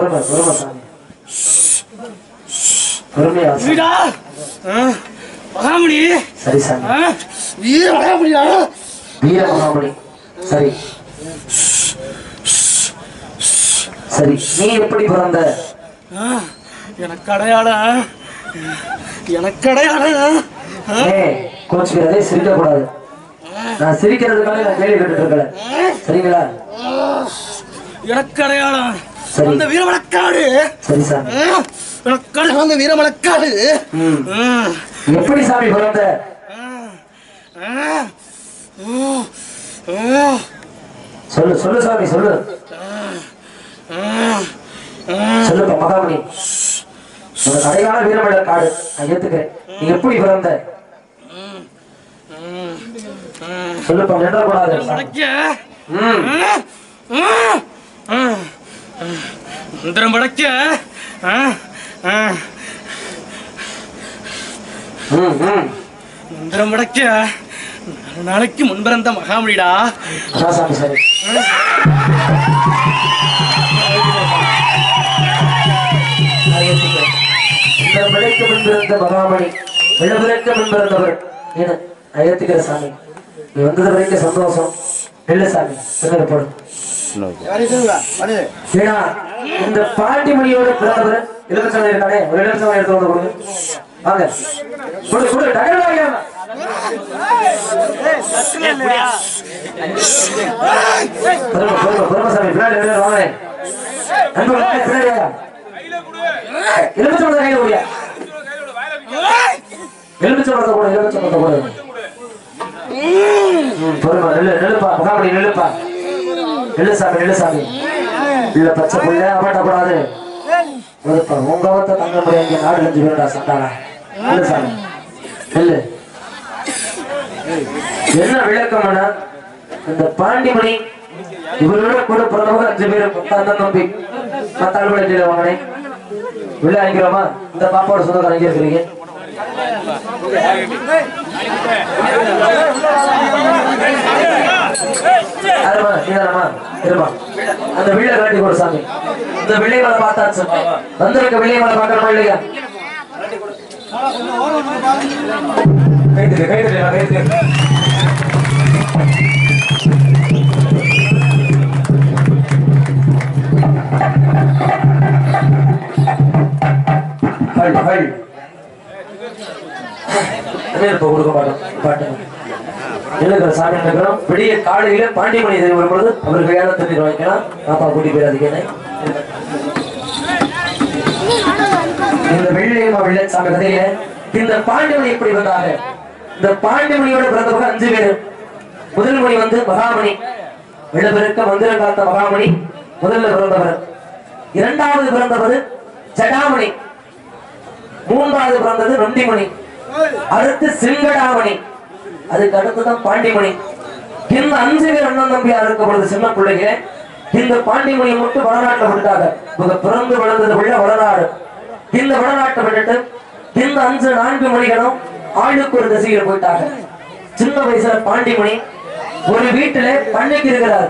பொறுமை பொறுமை சாமி பொறுமையா சாமி. வீடா ஆ, மகாமணி சரி சாமி ஆ, வீர மகாமணியா வீர மகாமணி சரி சரி நீ எப்படி பிறந்த ஆ, எனக்கு அடையாளம் எனக்கு அடையாளம் ஆ, ஏ கோச்சுக்கிறதே சிரிக்க கூடாது நான் சிரிக்கிறதுக்காக நான் கேள்வி கேட்டுட்டு இருக்கல சரிங்களா எனக்கு அடையாளம் சரி. அந்த வீரமலக்காடு சரி சாமி ஆ, எனக்கு அடையாளம் அந்த வீரமலக்காடு ம். ஆ, எப்படி சாமி பிறந்த ஆ, ஆ, ஓ, ஓ, சொல்லு சொல்லு சாமி சொல்லு ஆ, ஆ. சொல்லுப்பா மகாமணி உனக்கு அடையாள வீரமல்ல காடு நான் ஏத்துக்கிறேன் நீ எப்படி பிறந்த சொல்லுப்பா நின்றக்கூடாது படைக்க ம் மந்திரம் படைக்க ஆ, ஆ, ம் ம் மந்திரம் படைக்க நாலு நாளைக்கு முன்பிறந்த மகாமணிடா அதான் சாமி சரி நான் ஏத்துக்கிறேன். இந்த விளைக்கு முன்பிருந்த மகாமணி விளவிறக்க முன்பிருந்தவர் ஏன்னு நான் ஏத்துக்கிறேன் சாமி நீ வந்தது வரைக்கும் சந்தோஷம் இல்ல சாமி பின்னாடி போடு ஏன்னா இந்த பாண்டிமணியோட பிறந்தவர் இலவசம் இருக்கானே ஒரு இலவசம் எடுத்து வந்து கொடுங்க வாங்க கொடு கொடு டகல் வாங்க பொறுமை, பொறுமை, பொறுமை சாமி பின்னாடி ரெண்டு பேரும் வாங்க நண்பர்களே, வாங்க, பின்னாடி வாங்க. எலுமிச்சை பழத்தை கையில கொடுங்க. எலுமிச்சை பழத்தை கொடு, எலுமிச்சை பழத்தை கொடு. ம், பொறுமை, நில்லு, நில்லுப்பா, முகாமணி, நில்லுப்பா. நில்லு சாமி, நில்லு சாமி. இல்ல, பச்சை புள்ள, அமட்டக்கூடாது. வருப்பா, உங்க அவத்த தங்க முடியாது, இங்க நாடு அஞ்சு பேருடா சண்டாளா. நில்லு சாமி, நில்லு. என்ன விளக்கம்னா இந்த பாண்டிமணி இவரோட கூட பிறந்தவங்க அஞ்சு பேர் மொத்தம் நம்பி மத்த அலுவலகத்தில் வாங்கினேன் உள்ள அழைக்கிறோமா இந்த பாப்பாவோட சொந்தக்காரங்க இங்க இருக்கிறீங்க யாரும்மா? நீதானம்மா? இருமா. அந்த வில்லை காட்டி கொடு சாமி இந்த வில்லை மலை பார்த்தாச்சு வந்திருக்க வில்லை மலை பார்க்கணுமா இல்லையா கைத்துக்கு கைத்துக்கு கைத்துக்கு ஹல் ஹல் இப்போ கொடுக்க மாட்டோம் பாட்டு எழுதுகிற சாமி நினைக்கிறோம் விடிய காலையில பாண்டிமணி தேவி வரும்பொழுது அவர் கையால தண்ணீர் வாங்கிக்கலாம் பாப்பா கூட்டி போயிடாதீங்க என்னை. இந்த வெள்ளையம்மா வெள்ளை சாமி கதையில இந்த பாண்டிமணி எப்படி வந்தாங்க இந்த பாண்டிமணியோட பிறந்தவங்க அஞ்சு பேர் முதல் மணி வந்து மகாமணி வெள்ளப்பெருக்க மந்திரம் காத்த மகாமணி முதல்ல பிறந்தவர் இரண்டாவது பிறந்தவர் ஜடாமணி மூன்றாவது பிறந்தது நொண்டிமணி அடுத்து சிங்கடாமணி அதுக்கு அடுத்துதான் பாண்டிமணி இந்த அஞ்சு பேர் அண்ணன் தம்பியா இருக்க பொழுது சின்ன பிள்ளைங்க இந்த பாண்டிமணியை மட்டும் வடநாட்டை விட்டுட்டாங்க இவங்க பிறந்து வளர்ந்தது உள்ள வடநாடு இந்த வடநாட்டை விட்டுட்டு இந்த அஞ்சு நான்கு மணிகளும் ஆளுக்கு ஒரு திசையில் போயிட்டாங்க சின்ன வயசுல பாண்டிமணி ஒரு வீட்டுல பண்ணைக்கு இருக்கிறார்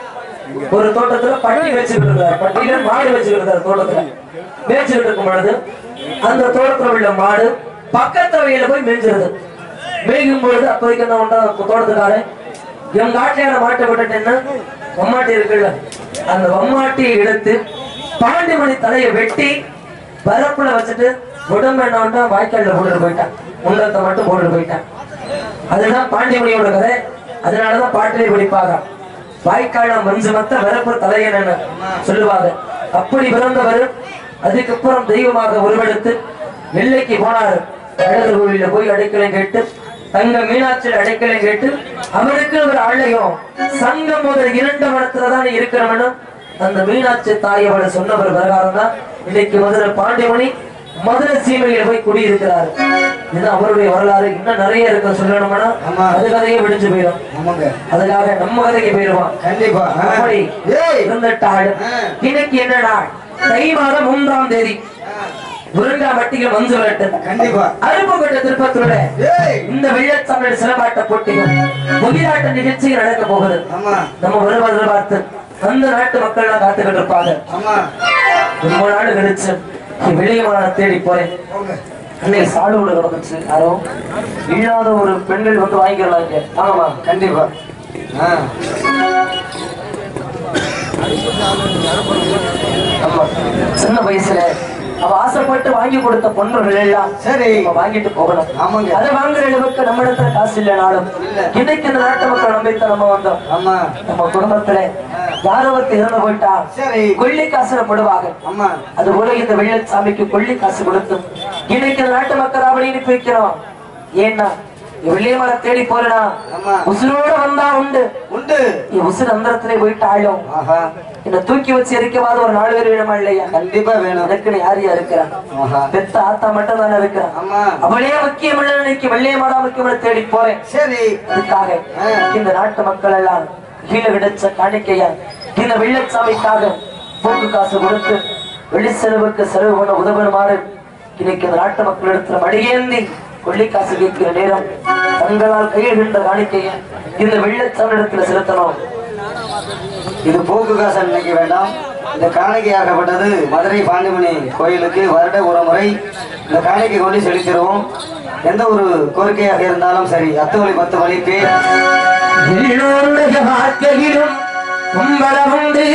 ஒரு தோட்டத்துல பட்டி வச்சுக்கிட்டு இருந்தார் பட்டியில மாடு வச்சுக்கிட்டு இருந்தார் தோட்டத்துல மேய்ச்சிக்கிட்டு இருக்கும் பொழுது அந்த தோட்டத்துல உள்ள மாடு பக்கத்து வழியில போய் மேய்ஞ்சிருது மேய்க்கும் பொழுது அப்போதைக்கு என்ன பண்றா தோட்டத்துக்காரன் என் காட்டில மாட்டை விட்டுட்டேன்னா வம்மாட்டி இருக்குல்ல அந்த வம்மாட்டியை எடுத்து பாண்டிமணி தலையை வெட்டி பரப்புல வச்சுட்டு உடம்பு என்ன பண்ணா வாய்க்கால்ல போட்டுட்டு போயிட்டான் முண்டத்தை மட்டும் போட்டுட்டு போயிட்டான் அதுதான் பாண்டிமணியோட கதை அதனாலதான் பாட்டிலே படிப்பாங்க வாய்க்கால மஞ்சு மத்த வரப்பு தலையன சொல்லுவாங்க அப்படி பிறந்தவர் அதுக்கப்புறம் தெய்வமாக உருவெடுத்து நெல்லைக்கு போனார் அழகர் கோவில போய் அடைக்கலம் கேட்டு தங்க மீனாட்சியில் அடைக்கலம் கேட்டு அவருக்கு ஒரு ஆலயம் சங்கம் முதல் இரண்டு மடத்துலதான் இருக்கிறவனும் அந்த மீனாட்சி தாய் அவளை சொன்னவர் பிரகாரம் தான் இன்னைக்கு மதுரை பாண்டிமணி மதுரை சீமையில போய் குடியிருக்கிறாரு இது அவருடைய வரலாறு இன்னும் நிறைய இருக்க சொல்லணும்னா ஆமா. அது கதையே விடிஞ்சு போயிடும் ஆமாங்க அதுக்காக நம்ம கதைக்கு போயிருவான் கண்டிப்பா ஆ. அப்படி ஏய் இருந்துட்டாள் ஆ. இன்னைக்கு என்ன நாள் தை மாதம் மூன்றாம் தேதி முருங்கா மட்டிகள் மஞ்சு விரட்டு கண்டிப்பா அருப்புக்கோட்டை திருப்பத்தூர்ல ஏய் இந்த வெள்ளத்தமிழ் சிலம்பாட்ட போட்டிகள் முகிலாட்ட நிகழ்ச்சிகள் நடக்க போகுது ஆமா நம்ம வருவதில் பார்த்து அந்த நாட்டு மக்கள் எல்லாம் காத்துக்கிட்டு இருப்பாங்க ஆமா ரொம்ப நாள் கழிச்சு வெளியே நான் தேடி போறேன் அன்னைக்கு சாடு ஒண்ணு கிடந்துச்சு யாரோ இல்லாத ஒரு பெண்கள் வந்து வாங்கிக்கலாம் இங்க ஆமாமா கண்டிப்பா ஆ ஆமா சின்ன வயசுல அவ ஆசைப்பட்டு வாங்கி கொடுத்த பொண்ணுகள் எல்லாம் சரி நம்ம வாங்கிட்டு போகணும் ஆமாங்க. அதை வாங்குற அளவுக்கு நம்ம இடத்துல காசு இல்லைனாலும் இல்ல. இன்னைக்கு இந்த நாட்டு மக்கள் நம்பித்தான் நம்ம வந்தோம் ஆமா நம்ம குடும்பத்துல யாரோ ஒருத்தர் இறந்து போயிட்டா சரி கொள்ளி காசுல போடுவாங்க ஆமா அது போல இந்த வெள்ளச்சாமிக்கு கொள்ளி காசு கொடுத்து இன்னைக்கு இந்த நாட்டு மக்கள் அவளை அனுப்பி வைக்கிறோம் ஏன்னா வெள்ளியமலை தேடி போறனா ஆமா உசுரோட வந்தா உண்டு உண்டு நீ உசுர் அந்தரத்திலே போயிட்டாலும் ஆஹா என்ன தூக்கி வச்சு எரிக்கவாத ஒரு நாலு பேர் வேணுமா இல்லையா கண்டிப்பா வேணும் எனக்குன்னு யார் யார் இருக்கிறான் ஆஹா பெத்த ஆத்தா மட்டும் தானே இருக்கிறான் ஆமா அவளே முக்கியம் இல்லை இன்னைக்கு வெள்ளியமாடா முக்கியம் தேடி போறேன் சரி அதுக்காக ஆ. இந்த நாட்டு மக்கள் எல்லாம் கீழே கிடைச்ச காணிக்கையா இந்த வெள்ளச்சாமிக்காக போக்கு காசு கொடுத்து வெளி செலவுக்கு செலவு பண்ண உதவுமாறு இன்னைக்கு இந்த நாட்டு மக்களிடத்துல மடியேந்தி கொள்ளி காசு கேட்கிற நேரம் தங்களால் கையிடுகின்ற காணிக்கையை இந்த வெள்ளச்சாமி இடத்துல செலுத்தணும் இது போக்கு காசு நினைக்க வேண்டாம் இந்த காணிக்கையாகப்பட்டது மதுரை பாண்டிமணி கோயிலுக்கு வருட ஒரு முறை இந்த காணிக்கை கொண்டு செலுத்திடுவோம் எந்த ஒரு கோரிக்கையாக இருந்தாலும் சரி அத்து வழி பத்து வழி பேர் எல்லோருடைய வாழ்க்கையிலும் கும்பலம் உண்டு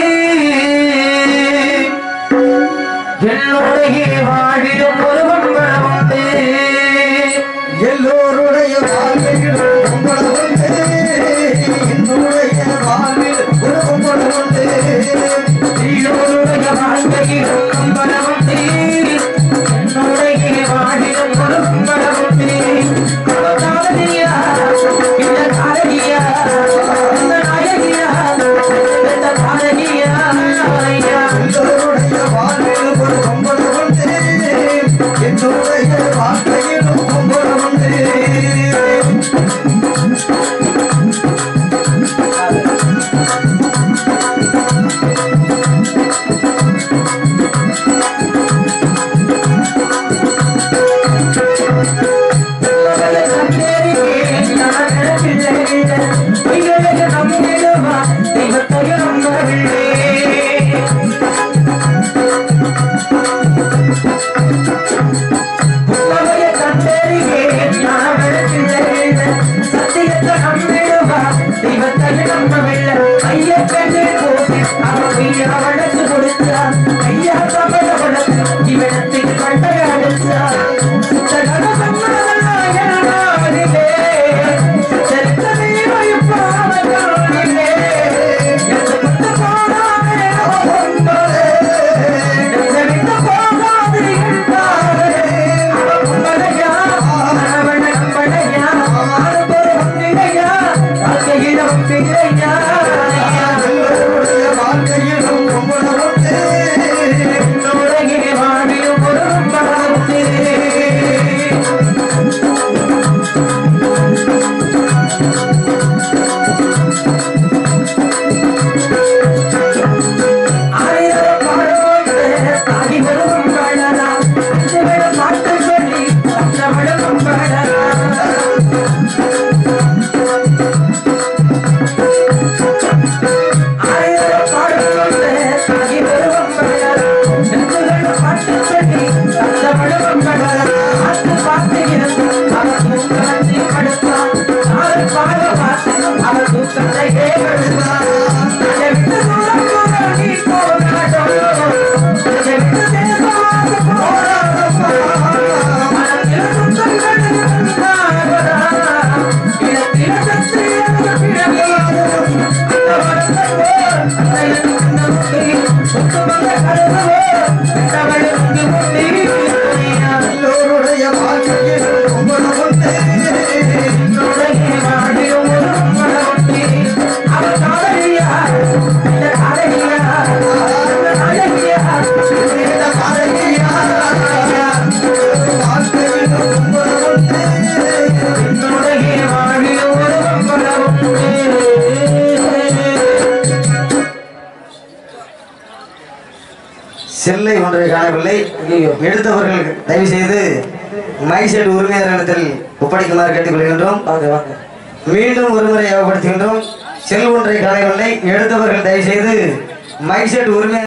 என்னுடைய வாழிலும் ஒரு கும்பலம் உண்டு எல்லோருடைய வாழ்க்கையிலும் கும்பலம் உண்டு என்னுடைய வாழ்வில் ஒரு கும்பலம் உண்டு எல்லோருடைய வாழ்க்கையிலும் கும்பலம் உண்டு என்னுடைய வாழிலும் ஒரு கும்பலம் உண்டு காதலியா இந்த காதலியா இந்த நாயகியா இந்த காதலியா எல்லோருடைய வாழ்வில் ஒரு கும்பலம் உண்டு என்னுடைய வாழ்க்கையிலும் கும்பலம் உண்டு ஐயா தமிழ இவனத்துக்கு கண்டக அடிச்சார் எல்லோருடைய வாழ்க்கையிலும் கும்பலம் உண்டு எல்லோருடைய வாழ்க்கையிலும் கும்பலம் உண்டு வாழ்க்கையிலும் கும்பலம் உண்டு செல்லை ஒன்றை காணவில்லை எடுத்தவர்கள் தயவு செய்து மைசெட் உரிமையாளரிடத்தில் ஒப்படைக்குமாறு கேட்டுக்கொள்கின்றோம் வாங்க வாங்க மீண்டும் ஒருமுறை ஞாபகப்படுத்துகின்றோம் செல் ஒன்றை காணவில்லை எடுத்தவர்கள் தயவு செய்து மைசெட் உரிமை